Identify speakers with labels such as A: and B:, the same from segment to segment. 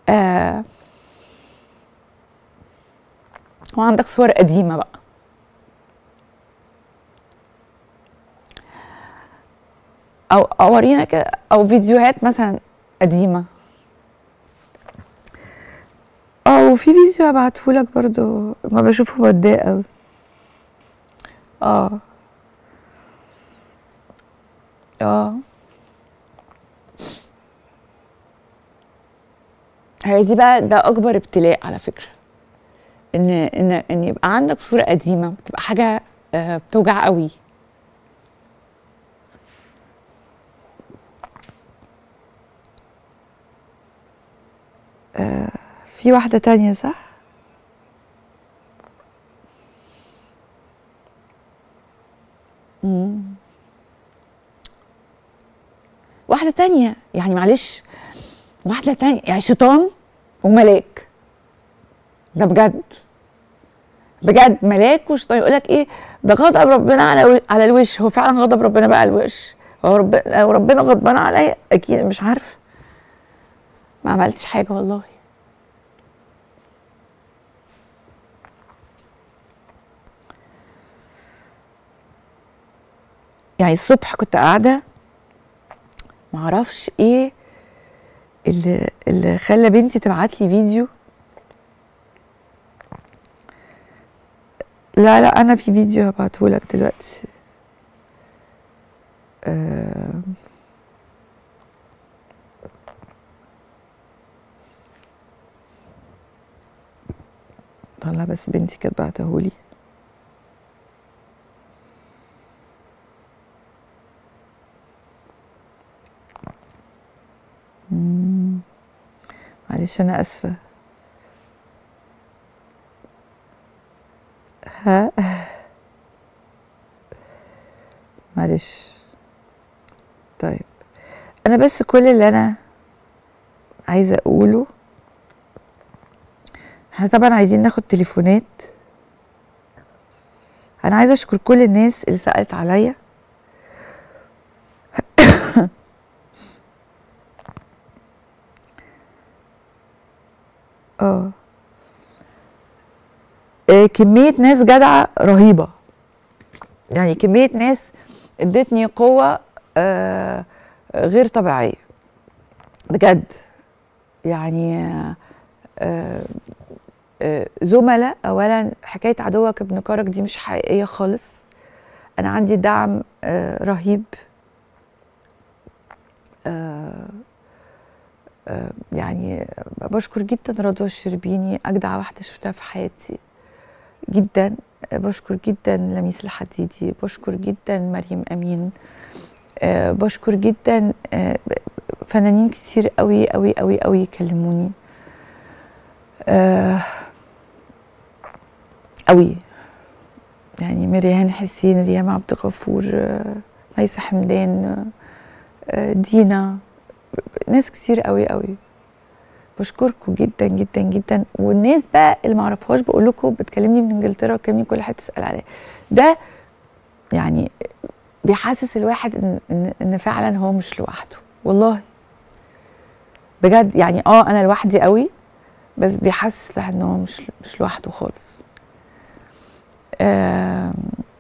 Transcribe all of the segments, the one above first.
A: آه وعندك صور قديمه بقى او اورينا كده او فيديوهات مثلا قديمه اه وفي فيديو هبعتهولك برضو ما بشوفه بتضايق قوي اه اه هي دي بقى ده اكبر ابتلاء على فكره ان ان ان يبقى عندك صوره قديمه بتبقى حاجه آه، بتوجع قوي آه، في واحده تانية صح مم. واحده تانية يعني معلش واحده تانية يعني شيطان وملاك ده بجد بجد ملاك وشيطان يقول لك ايه ده غضب ربنا على على الوش هو فعلا غضب ربنا بقى على الوش هو رب لو ربنا غضبان عليا اكيد مش عارفه ما عملتش حاجه والله يعني الصبح كنت قاعده معرفش ايه اللي اللي خلى بنتي تبعت لي فيديو لا لا انا في فيديو هبعته لك دلوقتي آه طلع بس بنتي كانت بعتهولي مم. معلش انا اسفه ها معلش طيب انا بس كل اللي انا عايزه اقوله احنا طبعا عايزين ناخد تليفونات انا عايزه اشكر كل الناس اللي سالت عليا اه آه، كمية ناس جدعة رهيبة يعني كمية ناس ادتني قوة آه، غير طبيعية بجد يعني آه، آه، زملاء اولا حكايه عدوك ابن كرك دي مش حقيقيه خالص انا عندي دعم آه، رهيب آه، آه، يعني بشكر جدا رضوى الشربيني اجدع واحده شفتها في حياتي جدا آه، بشكر جدا لميس الحديدي بشكر جدا مريم امين آه، بشكر جدا آه، فنانين كتير قوي قوي قوي قوي كلموني آه، قوي يعني مريان حسين ريم عبد الغفور آه، ميسة حمدان آه، دينا ناس كتير قوي قوي بشكركم جدا جدا جدا والناس بقى اللي ما اعرفهاش بقول لكم بتكلمني من انجلترا وتكلمني كل حته تسال عليا ده يعني بيحسس الواحد ان ان, إن فعلا هو مش لوحده والله بجد يعني اه انا لوحدي قوي بس بيحسس الواحد ان هو مش مش لوحده خالص آم،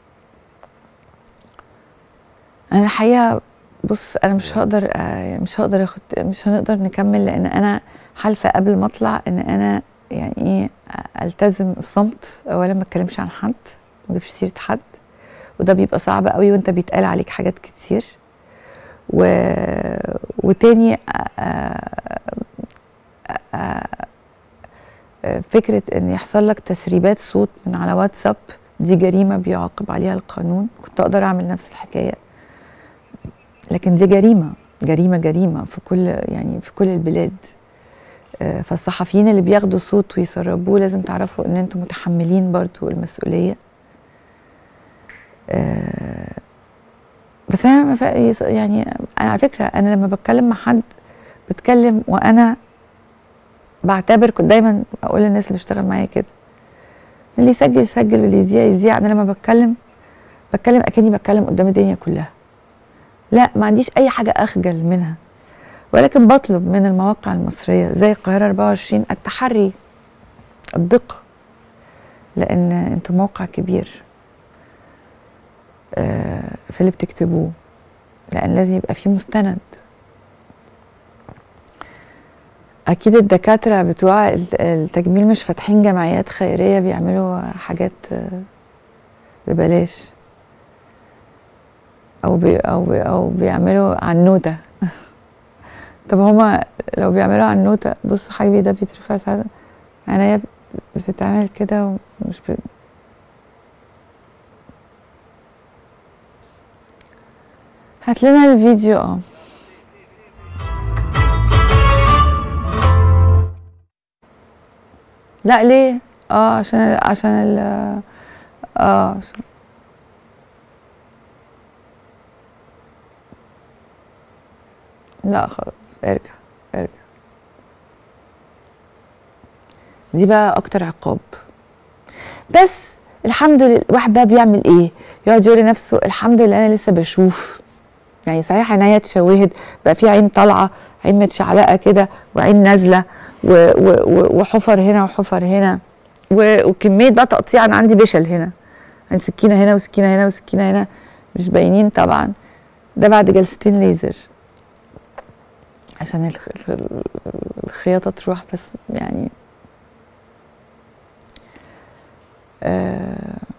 A: انا الحقيقه بص انا مش هقدر آه، مش هقدر اخد مش هنقدر نكمل لان انا حالفه قبل ما اطلع ان انا يعني ايه التزم الصمت اولا ما اتكلمش عن حد ما اجيبش سيره حد وده بيبقى صعب قوي وانت بيتقال عليك حاجات كتير و... وتاني آه، آه، آه، فكرة ان يحصل لك تسريبات صوت من على واتساب دي جريمة بيعاقب عليها القانون كنت اقدر اعمل نفس الحكاية لكن دي جريمة جريمة جريمة في كل يعني في كل البلاد آه، فالصحفيين اللي بياخدوا صوت ويسربوه لازم تعرفوا ان انتم متحملين برضو المسؤولية آه، بس انا ما فا- يعني انا على فكرة انا لما بتكلم مع حد بتكلم وانا بعتبر كنت دايما اقول للناس اللي بيشتغل معايا كده اللي يسجل يسجل واللي يذيع يذيع انا لما بتكلم بتكلم اكني بتكلم قدام الدنيا كلها لا ما عنديش اي حاجه اخجل منها ولكن بطلب من المواقع المصريه زي القاهره 24 التحري الدقه لان انتوا موقع كبير آه، في اللي بتكتبوه لان لازم يبقى فيه مستند اكيد الدكاتره بتوع التجميل مش فاتحين جمعيات خيريه بيعملوا حاجات آه، ببلاش او بي او بي او بيعملوا عنوته طب هما لو بيعملوا عنوته بص حاجبي ده بيترفع ساعات عينيا بتتعمل كده ومش ب... هات لنا الفيديو اه لا ليه اه عشان عشان ال اه عشان لا خلاص ارجع ارجع دي بقى اكتر عقاب بس الحمد لله الواحد بقى بيعمل ايه يقعد يقول لنفسه الحمد لله انا لسه بشوف يعني صحيح عينيا اتشوهت بقى في عين طالعه عين متشعلقه كده وعين نازله وحفر هنا وحفر هنا وكميه بقى تقطيع انا عندي بشل هنا عندي سكينه هنا وسكينه هنا وسكينه هنا مش باينين طبعا ده بعد جلستين ليزر عشان الخياطه تروح بس يعني آه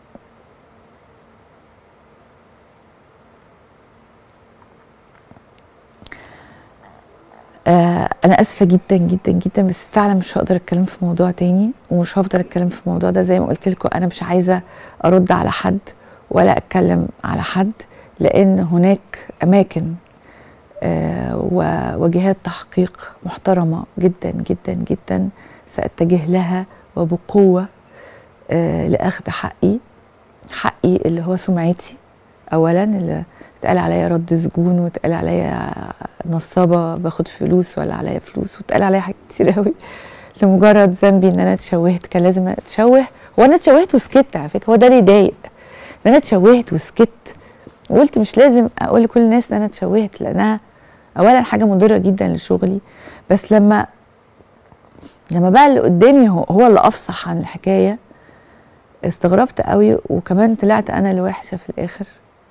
A: آه انا اسفه جدا جدا جدا بس فعلا مش هقدر اتكلم في موضوع تاني ومش هفضل اتكلم في الموضوع ده زي ما قلت لكم انا مش عايزه ارد على حد ولا اتكلم على حد لان هناك اماكن آه وجهات تحقيق محترمه جدا جدا جدا ساتجه لها وبقوه آه لاخذ حقي حقي اللي هو سمعتي اولا اللي اتقال عليا رد سجون واتقال عليا نصابه باخد فلوس ولا عليا فلوس واتقال عليا حاجات كتير قوي لمجرد ذنبي ان انا اتشوهت كان لازم اتشوه هو انا اتشوهت وسكت على فكره هو ده اللي يضايق ان انا اتشوهت وسكت وقلت مش لازم اقول لكل الناس ان انا اتشوهت لانها اولا حاجه مضره جدا لشغلي بس لما لما بقى اللي قدامي هو, هو اللي افصح عن الحكايه استغربت قوي وكمان طلعت انا اللي وحشه في الاخر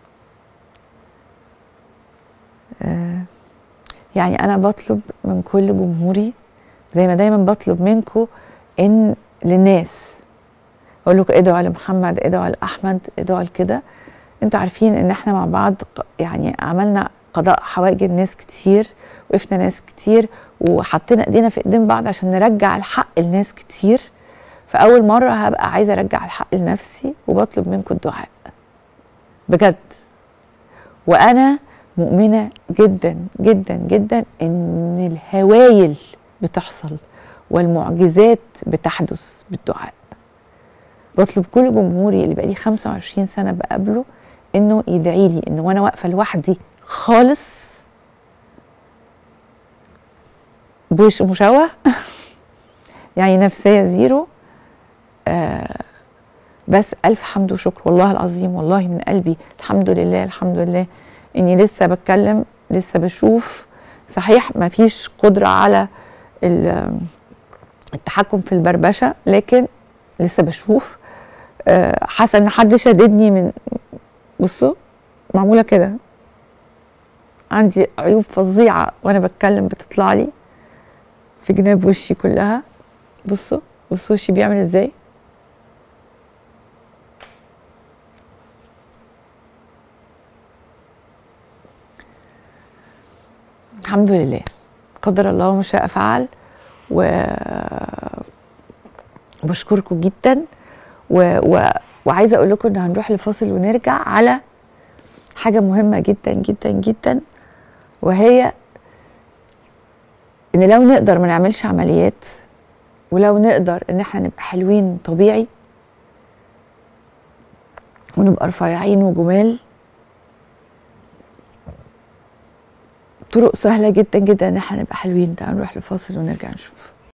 A: آه يعني انا بطلب من كل جمهوري زي ما دايما بطلب منكم ان للناس اقول لكم ادعوا لمحمد ادعوا لاحمد ادعوا لكده انتوا عارفين ان احنا مع بعض يعني عملنا قضاء حوائج الناس كتير وقفنا ناس كتير وحطينا ايدينا في ايدين بعض عشان نرجع الحق لناس كتير فاول مره هبقى عايزه ارجع الحق لنفسي وبطلب منكم الدعاء بجد وانا مؤمنه جدا جدا جدا ان الهوايل بتحصل والمعجزات بتحدث بالدعاء بطلب كل جمهوري اللي بقالي 25 سنه بقابله انه يدعي لي ان وانا واقفه لوحدي خالص بوش مشوه يعني نفسيه زيرو آه بس الف حمد وشكر والله العظيم والله من قلبي الحمد لله الحمد لله اني لسه بتكلم لسه بشوف صحيح ما فيش قدره على التحكم في البربشه لكن لسه بشوف آه حاسه ان حد شددني من بصوا معموله كده عندي عيوب فظيعه وانا بتكلم بتطلع لي في جناب وشي كلها بصوا بصوا وشي بيعمل ازاي الحمد لله قدر الله ما شاء فعل و بشكركم جدا و... و... وعايزه اقول لكم ان هنروح لفاصل ونرجع على حاجه مهمه جدا جدا جدا وهي ان لو نقدر ما نعملش عمليات ولو نقدر ان احنا نبقى حلوين طبيعي ونبقى رفيعين وجمال طرق سهله جدا جدا ان احنا نبقى حلوين تعالوا نروح لفاصل ونرجع نشوف